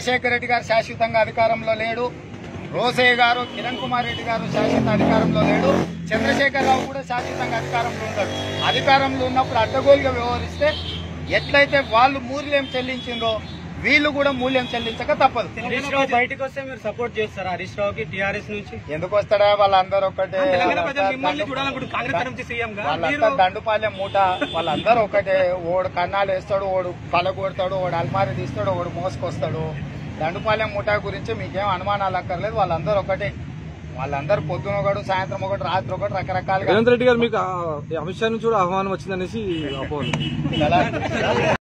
రాజశేఖర రెడ్డి గారు శాశ్వతంగా అధికారంలో లేడు రోసయ్య గారు కిరణ్ కుమార్ రెడ్డి గారు శాశ్వత అధికారంలో లేడు చంద్రశేఖరరావు కూడా శాశ్వతంగా అధికారంలో ఉన్నాడు అధికారంలో ఉన్నప్పుడు అడ్డగోలుగా వ్యవహరిస్తే ఎట్లయితే వాళ్ళు మూల్యం చెల్లించిందో వీళ్ళు కూడా మూల్యం చెల్లించక తప్పదు హరీష్ రావు బయటకు వస్తే మీరు సపోర్ట్ చేస్తారా హరీష్ రావుకి టీఆర్ఎస్ నుంచి ఎందుకు వస్తాడా వాళ్ళందరూ ఒకటే తెలంగాణ ప్రజలు మిమ్మల్ని చూడాలనుకుంటే కాంగ్రెస్ తరఫు సీఎం గా వాళ్ళంతా దండుపాలెం మూట వాళ్ళందరూ ఒకటే ఓడు కన్నాలు వేస్తాడు ఓడు కల కొడతాడు ఓడు అల్మారి తీస్తాడు ఓడు మోసుకొస్తాడు దండుపాలెం మూట గురించి మీకేం అనుమానాలు అక్కర్లేదు వాళ్ళందరూ ఒకటే వాళ్ళందరూ పొద్దున ఒకటి సాయంత్రం ఒకటి రాత్రి ఒకటి రకరకాలుగా రేవంత్ రెడ్డి గారు మీకు ఆ- అమిత్ షా నుంచి కూడా ఆహ్వానం వచ్చిందనేసి అపోహలు కదా?